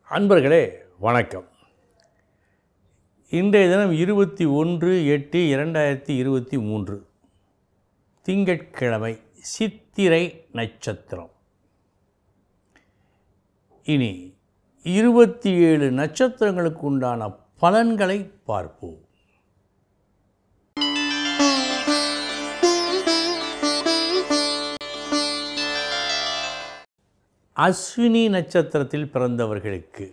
அன்பர்களே வணக்கம் இன்றைய தினம் இருபத்தி ஒன்று எட்டு இரண்டாயிரத்தி இருபத்தி மூன்று திங்கட்கிழமை சித்திரை நட்சத்திரம் இனி இருபத்தி ஏழு நட்சத்திரங்களுக்கு உண்டான பலன்களை பார்ப்போம் அஸ்வினி நட்சத்திரத்தில் பிறந்தவர்களுக்கு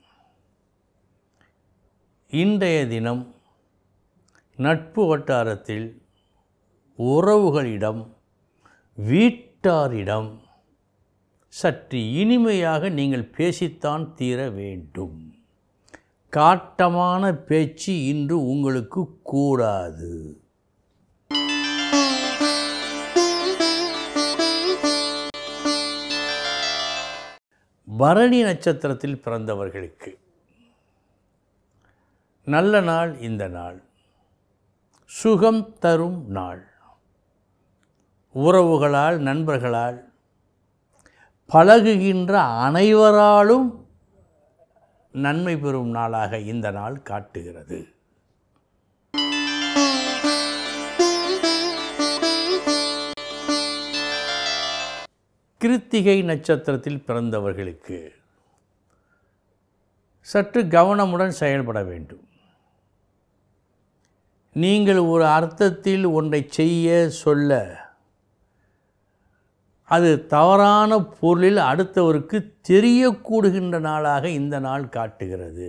இன்றைய தினம் நட்பு வட்டாரத்தில் உறவுகளிடம் வீட்டாரிடம் சற்று இனிமையாக நீங்கள் பேசித்தான் தீர வேண்டும் காட்டமான பேச்சு இன்று உங்களுக்கு கூடாது பரணி நட்சத்திரத்தில் பிறந்தவர்களுக்கு நல்ல நாள் இந்த நாள் சுகம் தரும் நாள் உறவுகளால் நண்பர்களால் பழகுகின்ற அனைவராலும் நன்மை பெறும் நாளாக இந்த நாள் காட்டுகிறது கிருத்திகை நட்சத்திரத்தில் பிறந்தவர்களுக்கு சற்று கவனமுடன் செயல்பட வேண்டும் நீங்கள் ஒரு அர்த்தத்தில் ஒன்றை செய்ய சொல்ல அது தவறான பொருளில் அடுத்தவருக்கு தெரியக்கூடுகின்ற நாளாக இந்த நாள் காட்டுகிறது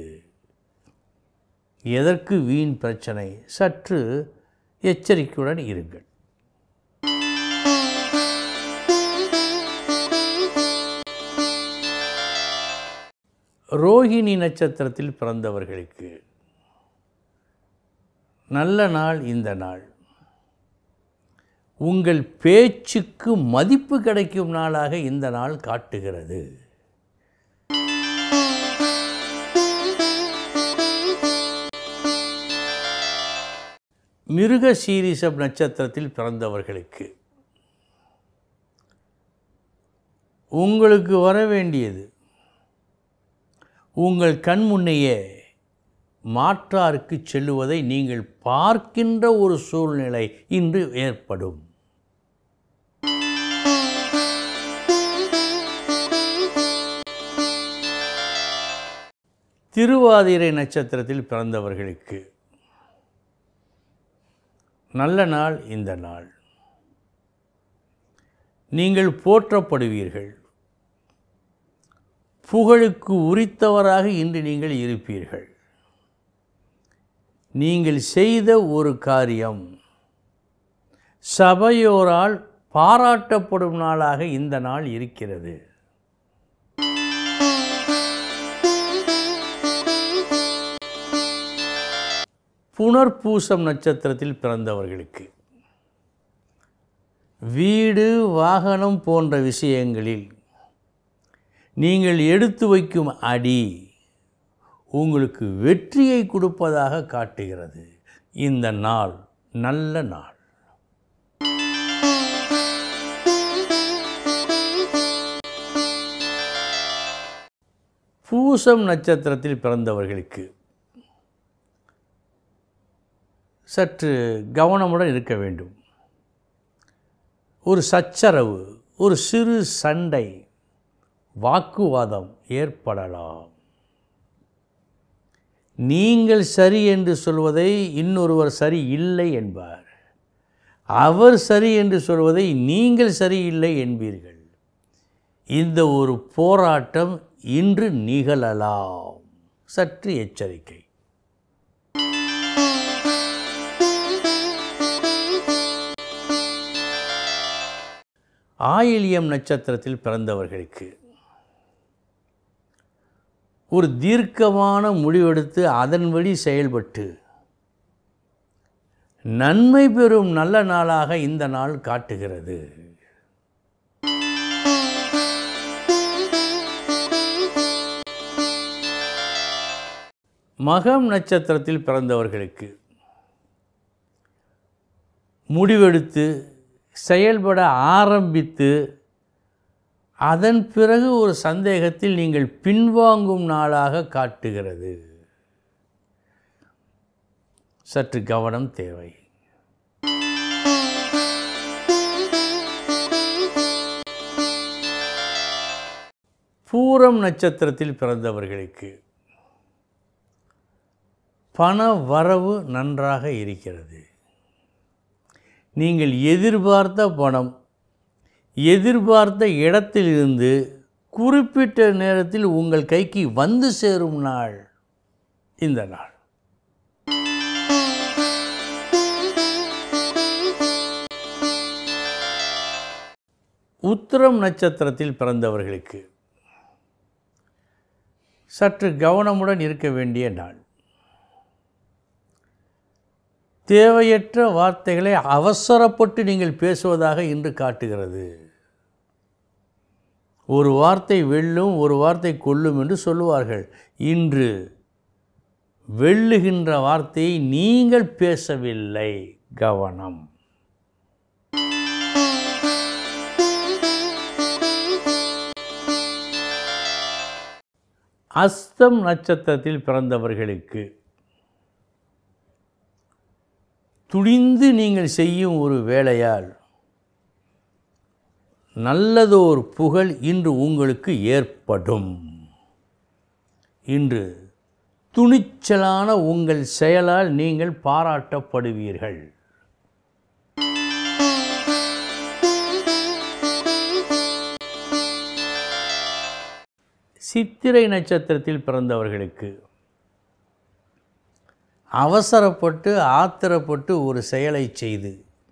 எதற்கு வீண் பிரச்சனை சற்று எச்சரிக்கையுடன் இருங்கள் ரோஹிணி நட்சத்திரத்தில் பிறந்தவர்களுக்கு நல்ல நாள் இந்த நாள் உங்கள் பேச்சுக்கு மதிப்பு கிடைக்கும் நாளாக இந்த நாள் காட்டுகிறது மிருக சீரிசம் நட்சத்திரத்தில் பிறந்தவர்களுக்கு உங்களுக்கு வர வேண்டியது உங்கள் கண் முன்னையே மாற்றாருக்கு செல்லுவதை நீங்கள் பார்க்கின்ற ஒரு சூழ்நிலை இன்று ஏற்படும் திருவாதிரை நட்சத்திரத்தில் பிறந்தவர்களுக்கு நல்ல நாள் இந்த நாள் நீங்கள் போற்றப்படுவீர்கள் புகழுக்கு உரித்தவராக இன்று நீங்கள் இருப்பீர்கள் நீங்கள் செய்த ஒரு காரியம் சபையோரால் பாராட்டப்படும் நாளாக இந்த நாள் இருக்கிறது புனர்பூசம் நட்சத்திரத்தில் பிறந்தவர்களுக்கு வீடு வாகனம் போன்ற விஷயங்களில் நீங்கள் எடுத்து வைக்கும் அடி உங்களுக்கு வெற்றியை கொடுப்பதாக காட்டுகிறது இந்த நாள் நல்ல நாள் பூசம் நட்சத்திரத்தில் பிறந்தவர்களுக்கு சற்று கவனமுடன் இருக்க வேண்டும் ஒரு சச்சரவு ஒரு சிறு சண்டை வாக்குவாதம் ஏற்படலாம் நீங்கள் சரி என்று சொல்வதை இன்னொருவர் சரி இல்லை என்பார் அவர் சரி என்று சொல்வதை நீங்கள் சரியில்லை என்பீர்கள் இந்த ஒரு போராட்டம் இன்று நிகழலாம் சற்று எச்சரிக்கை ஆயிலியம் நட்சத்திரத்தில் பிறந்தவர்களுக்கு ஒரு தீர்க்கமான முடிவெடுத்து அதன்படி செயல்பட்டு நன்மை பெறும் நல்ல நாளாக இந்த நாள் காட்டுகிறது மகம் நட்சத்திரத்தில் பிறந்தவர்களுக்கு முடிவெடுத்து செயல்பட ஆரம்பித்து அதன் பிறகு ஒரு சந்தேகத்தில் நீங்கள் பின்வாங்கும் நாளாக காட்டுகிறது சற்று கவனம் தேவை பூரம் நட்சத்திரத்தில் பிறந்தவர்களுக்கு பண வரவு நன்றாக இருக்கிறது நீங்கள் எதிர்பார்த்த பணம் எதிர்பார்த்த இடத்திலிருந்து குறிப்பிட்ட நேரத்தில் உங்கள் கைக்கு வந்து சேரும் நாள் இந்த நாள் உத்திரம் நட்சத்திரத்தில் பிறந்தவர்களுக்கு சற்று கவனமுடன் இருக்க வேண்டிய நாள் தேவையற்ற வார்த்தைகளை அவசரப்பட்டு நீங்கள் பேசுவதாக இன்று காட்டுகிறது ஒரு வார்த்தை வெல்லும் ஒரு வார்த்தை கொல்லும் என்று சொல்லுவார்கள் இன்று வெல்லுகின்ற வார்த்தையை நீங்கள் பேசவில்லை கவனம் அஸ்தம் நட்சத்திரத்தில் பிறந்தவர்களுக்கு துணிந்து நீங்கள் செய்யும் ஒரு வேலையால் நல்லதோர் புகழ் இன்று உங்களுக்கு ஏற்படும் இன்று துணிச்சலான உங்கள் செயலால் நீங்கள் பாராட்டப்படுவீர்கள் சித்திரை நட்சத்திரத்தில் பிறந்தவர்களுக்கு அவசரப்பட்டு ஆத்திரப்பட்டு ஒரு செயலை செய்து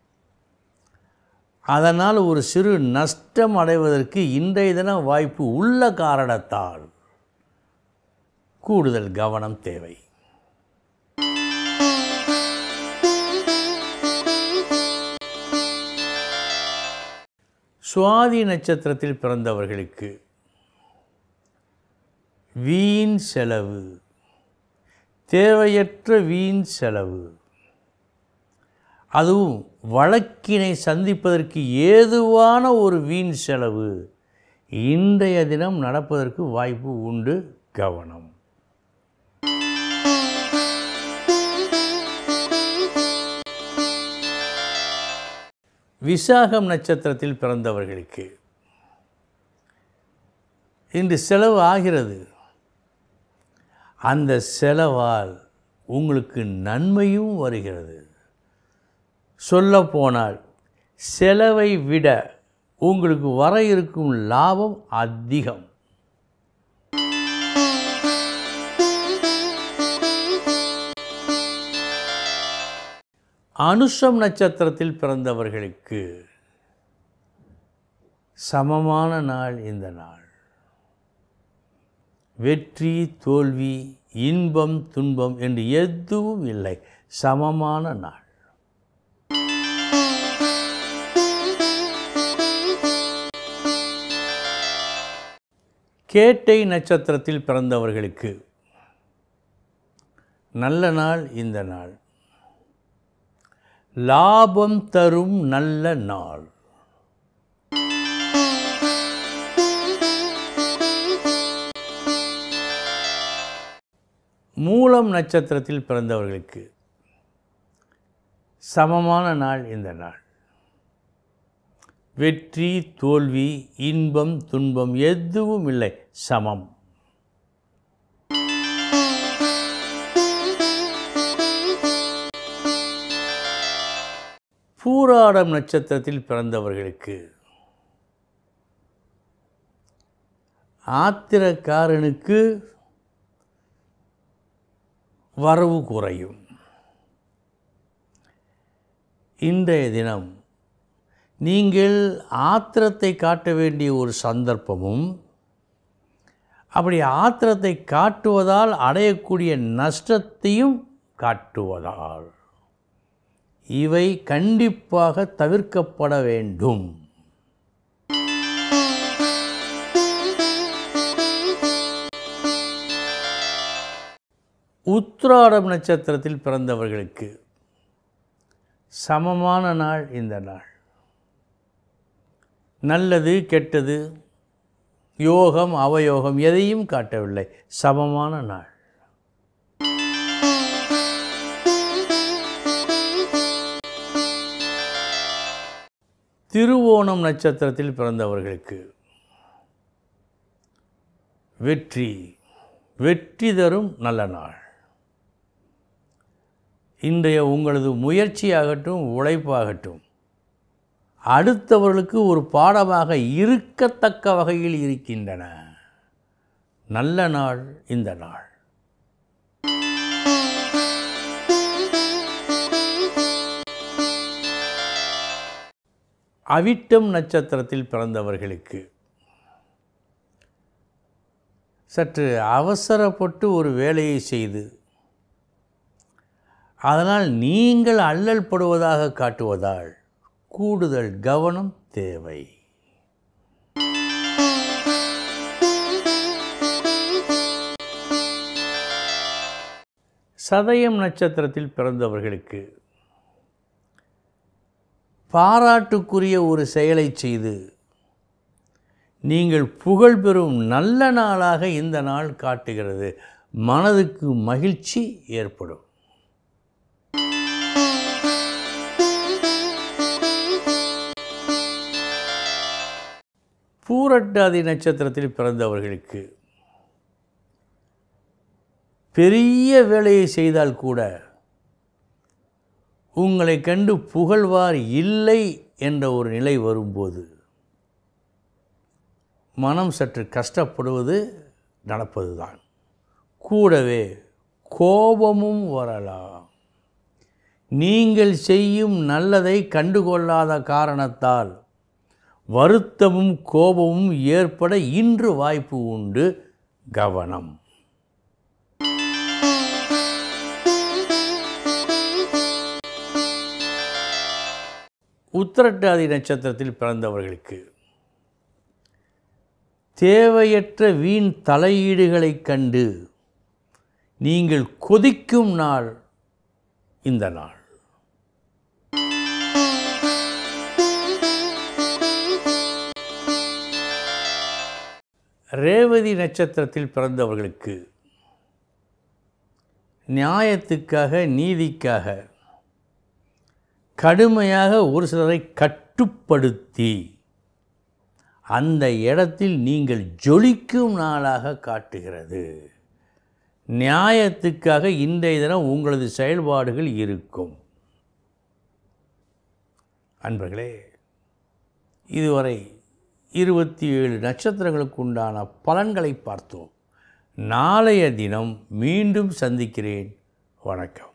அதனால் ஒரு சிறு நஷ்டம் அடைவதற்கு இன்றைய தினம் வாய்ப்பு உள்ள காரணத்தால் கூடுதல் கவனம் தேவை சுவாதி நட்சத்திரத்தில் பிறந்தவர்களுக்கு வீண் செலவு தேவையற்ற வீண் செலவு அதுவும் வழக்கினை சந்திப்பதற்கு ஏதுவான ஒரு வீண் செலவு இன்றைய தினம் நடப்பதற்கு வாய்ப்பு உண்டு கவனம் விசாகம் நட்சத்திரத்தில் பிறந்தவர்களுக்கு இன்று செலவு ஆகிறது அந்த செலவால் உங்களுக்கு நன்மையும் வருகிறது சொல்லப்போனால் செலவை விட உங்களுக்கு வர இருக்கும் லாபம் அதிகம் அனுஷம் நட்சத்திரத்தில் பிறந்தவர்களுக்கு சமமான நாள் இந்த நாள் வெற்றி தோல்வி இன்பம் துன்பம் என்று எதுவும் இல்லை சமமான நாள் கேட்டை நட்சத்திரத்தில் பிறந்தவர்களுக்கு நல்ல நாள் இந்த நாள் லாபம் தரும் நல்ல நாள் மூலம் நட்சத்திரத்தில் பிறந்தவர்களுக்கு சமமான நாள் இந்த நாள் வெற்றி தோல்வி இன்பம் துன்பம் எதுவும் இல்லை சமம் பூராடம் நட்சத்திரத்தில் பிறந்தவர்களுக்கு ஆத்திரக்காரனுக்கு வரவு குறையும் இன்றைய தினம் நீங்கள் ஆத்திரத்தை காட்ட வேண்டிய ஒரு சந்தர்ப்பமும் அப்படி ஆத்திரத்தை காட்டுவதால் அடையக்கூடிய நஷ்டத்தையும் காட்டுவதால் இவை கண்டிப்பாக தவிர்க்கப்பட வேண்டும் உத்ராடம் நட்சத்திரத்தில் பிறந்தவர்களுக்கு சமமான நாள் இந்த நாள் நல்லது கெட்டது யோகம் அவயோகம் எதையும் காட்டவில்லை சமமான நாள் திருவோணம் நட்சத்திரத்தில் பிறந்தவர்களுக்கு வெற்றி வெற்றி தரும் நல்ல நாள் இன்றைய உங்களது முயற்சியாகட்டும் உழைப்பாகட்டும் அடுத்தவர்களுக்கு ஒரு பாடமாக இருக்கத்தக்க வகையில் இருக்கின்றன நல்ல நாள் இந்த நாள் அவிட்டம் நட்சத்திரத்தில் பிறந்தவர்களுக்கு சற்று அவசரப்பட்டு ஒரு வேலையை செய்து அதனால் நீங்கள் அல்லல் படுவதாக காட்டுவதால் கூடுதல் கவனம் தேவை சதயம் நட்சத்திரத்தில் பிறந்தவர்களுக்கு பாராட்டுக்குரிய ஒரு செயலை செய்து நீங்கள் புகழ் பெறும் நல்ல நாளாக இந்த நாள் காட்டுகிறது மனதுக்கு மகிழ்ச்சி ஏற்படும் பூரட்டாதி நட்சத்திரத்தில் பிறந்தவர்களுக்கு பெரிய வேலையை செய்தால் கூட உங்களை கண்டு புகழ்வார் இல்லை என்ற ஒரு நிலை வரும்போது மனம் சற்று கஷ்டப்படுவது நடப்பதுதான் கூடவே கோபமும் வரலாம் நீங்கள் செய்யும் நல்லதை கண்டுகொள்ளாத காரணத்தால் வருத்தமும் கோபமும் ஏற்பட இன்று வாய்ப்பு உண்டு கவனம் உத்திரட்டாதி நட்சத்திரத்தில் பிறந்தவர்களுக்கு தேவையற்ற வீண் தலையீடுகளைக் கண்டு நீங்கள் கொதிக்கும் நாள் இந்த நாள் ரேவதி நட்சத்திரத்தில் பிறந்தவர்களுக்கு நியாயத்துக்காக நீதிக்காக கடுமையாக ஒரு சிலரை கட்டுப்படுத்தி அந்த இடத்தில் நீங்கள் ஜொலிக்கும் நாளாக காட்டுகிறது நியாயத்துக்காக இன்றைய தினம் உங்களது செயல்பாடுகள் இருக்கும் அன்பர்களே இதுவரை இருபத்தி ஏழு நட்சத்திரங்களுக்கு உண்டான பலன்களை பார்த்தோம் நாளைய தினம் மீண்டும் சந்திக்கிறேன் வணக்கம்